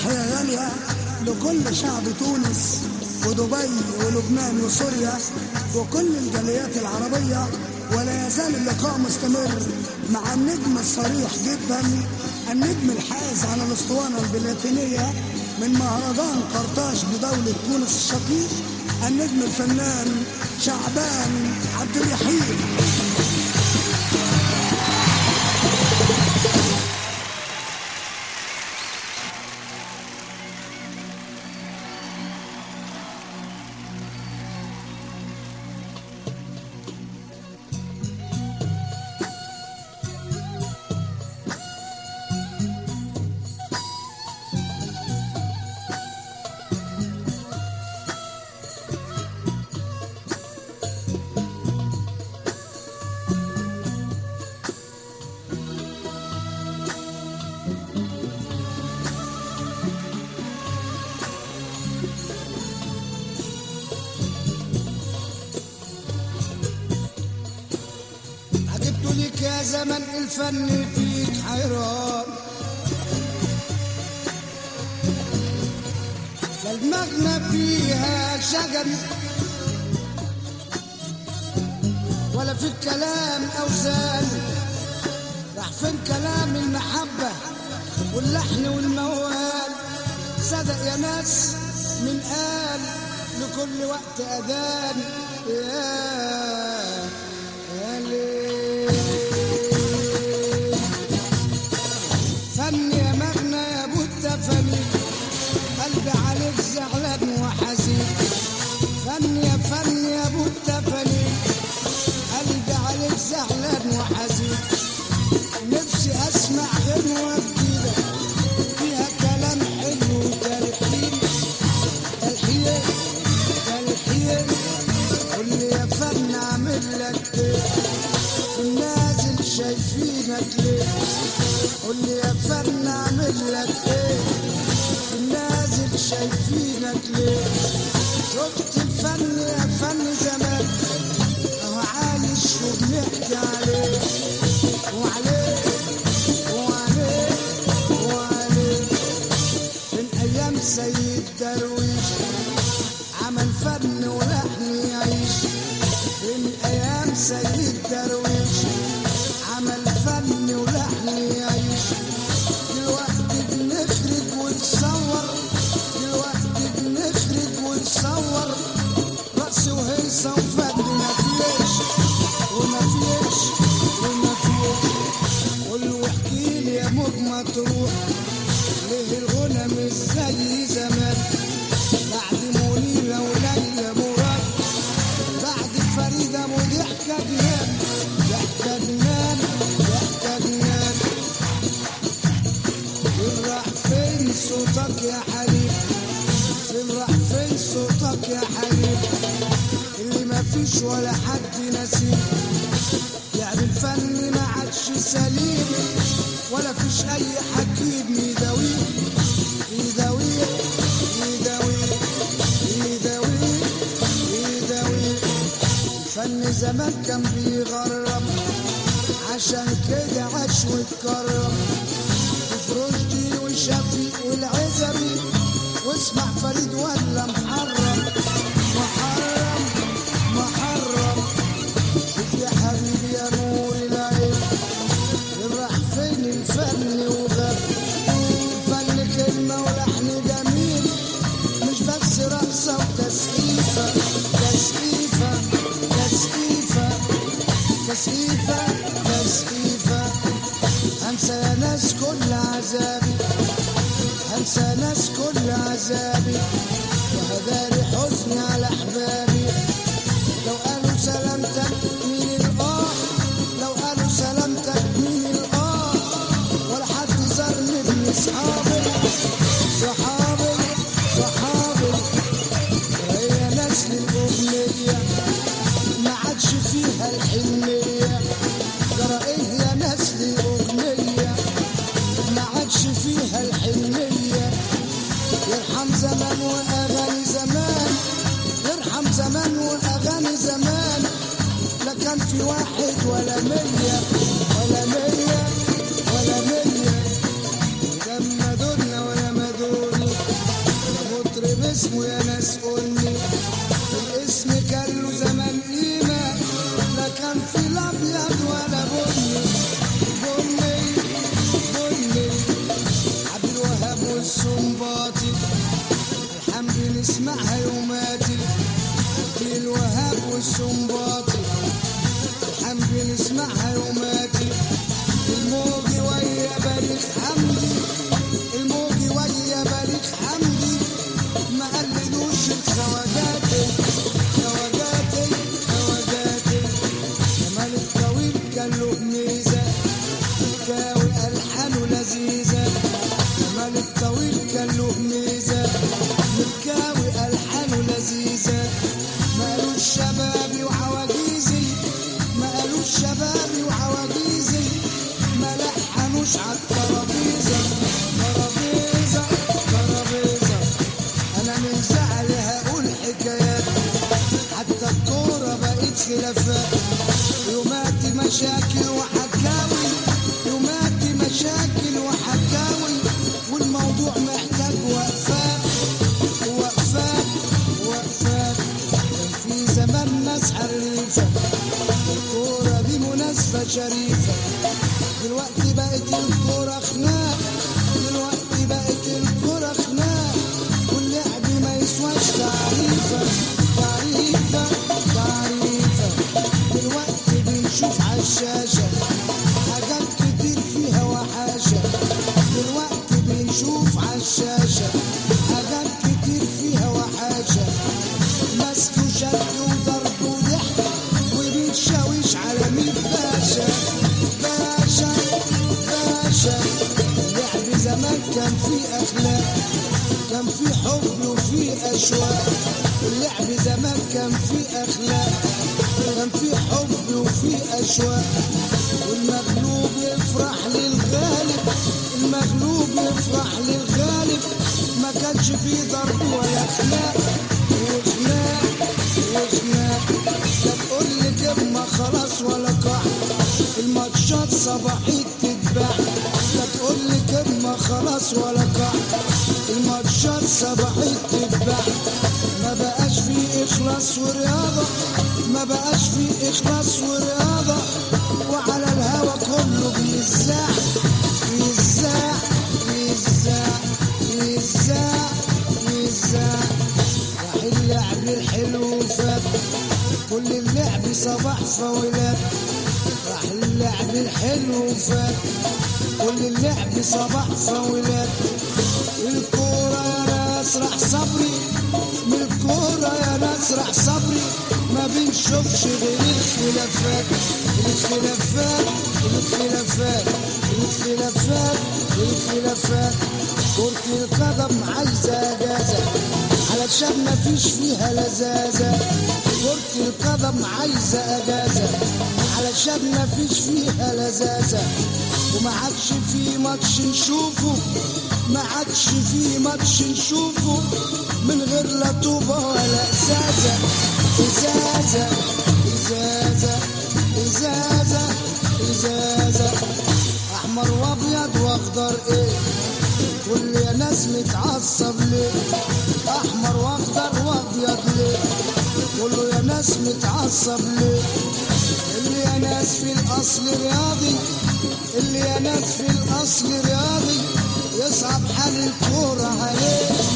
تحية غالية لكل شعب تونس ودبي ولبنان وسوريا وكل الجاليات العربية ولا يزال اللقاء مستمر مع النجم الصريح جدا النجم الحائز على الاسطوانة البلاتينية من مهرجان قرطاج بدولة تونس الشقيق النجم الفنان شعبان عبد الرحيم عجبت لك يا زمن الفن فيك حيران لا المغنى فيها شجن ولا في الكلام أوزان راح فين كلام المحبة واللحن والموال صدق يا ناس من قال لكل وقت أذان يا يا ليل فن يا مغنى يا بوتا فني قلبي عليك زعلان وحزين فن يا فن يا بوتا فني قلبي عليك زعلان وحزين نفسي اسمع غنوة جديدة فيها كلام حلو وتلحين تلحين تلحين قول لي يا فن اعمل لك ايه في النازل شايفينك ليه قول لي يا فن اعمل لك ايه في النازل شايفينك ليه شفت الفن يا فن زمان اهو عايش وبنحكي عليه وعليه وعليه وعليه من ايام سيد درويش عمل فن ولحن يعيش من ايام سيد درويش عمل فن ولحن يعيش دلوقتي بنخرج ونصور دلوقتي بنخرج ونصور رقص وهيصة وفن ما فيش وما فيش وما فيش قول واحكي لي يا موج ما تروح ليه الغنى مش زي زمان بعد منيرة وليلى مراد بعد فريدة وضحكة جنان ضحكة جنان ضحكة جنان فين راح فين صوتك يا حبيب فين راح فين صوتك يا حبيب اللي ما فيش ولا حد نسيب يعني الفن ما عادش سليم ولا فيش اي حكيم يداويه يداويه يداويه يداويه يداويه الفن زمان كان بيغرب عشان كده عاش واتكرم في رشدي وشفيق والعزبي واسمع فريد ولا محرم محرم محرم شوف يا حبيبي يا نور العين راح فين الفن وغاب الفن كلمة ولحن جميل مش بس رقصة وتسقيفة تسقيفة تسقيفة تسقيفة تسقيفة هنسى يا ناس كل عذابي هنسى ناس كل عذابي وهداري حزني على احبابي لو قالوا سلامتك مين الاه لو قالوا سلامتك مين الاه ولا حد زارني من اصحابي صحابي صحابي هي نسل الاغنيه ما عادش فيها الحنيه ترى ايه يا نسل الاغنيه ما عادش فيها الحنيه يرحم زمان واغاني زمان يرحم زمان واغاني زمان لا كان في واحد ولا مية ولا مية ولا مية لما دولنا ولا ما دولنا الميزة مكاوي ألحانه لذيذة ما قالوش شبابي وعواجيزي ما قالوش شبابي وعواجيزي ما لحنوش عالترابيزة ترابيزة ترابيزة أنا من زعلي هقول حكايات حتى الكورة بقت خلافات يوماتي مشاكل وحكاوي يوماتي مشاكل وحكاوي والموضوع محتاج وقفات وقفات وقفات كان في زمان ناس حريفة الكورة دي مناسبة شريفة دلوقتي بقت الكورة خناق دلوقتي بقت الكورة خناق واللعب ما يسواش تعريفة تعريفة تعريفة دلوقتي بنشوف عالشاشة حاجات كتير فيها وحاشة دلوقتي بنشوف عالشاشة حاجات كتير فيها وحاشة مسك وشد وضرب وضحك وبيتشاويش على ميت باشا باشا باشا اللعب زمان كان فيه أخلاق كان في حب وفي أشواق اللعب زمان كان في أخلاق كان في حب وفي أشواق والمغلوب يفرح للغالب المغلوب يفرح للغالب ما كانش فيه ضرب ولا خناق وخناق وخناق لا تقول لي كلمة خلاص ولا قاع الماتشات صباحية تتباع لا تقول لي كلمة خلاص ولا قاع الماتشات صباحية تتباع ما بقاش فيه إخلاص ورياضة ما بقاش فيه إخلاص ورياضة وعلى الهوا كله بيزاع بيزاع بيزاع بيزاع بيزاع راح اللعب الحلو فات كل اللعب صباح فاولات راح اللعب الحلو فات كل اللعب صباح فاولات الكورة يا ناس راح صبري من الكورة يا ناس راح صبري ما بنشوفش غير الخلافات الخلافات الخلافات الخلافات الخلافات كرة القدم عايزة اجازة علشان ما فيش فيها لذاذة كرة القدم عايزة اجازة علشان ما فيش فيها لذاذة وما عادش في ماتش نشوفه ما عادش في ماتش نشوفه من غير لا طوبة ولا ازازة ازازة ازازة ازازة ازازة احمر وابيض واخضر ايه كل يا ناس متعصب ليه احمر واخضر وابيض ليه كله يا ناس متعصب ليه اللي يا ناس في الاصل رياضي اللي يا ناس في الاصل رياضي يصعب حال الكوره عليه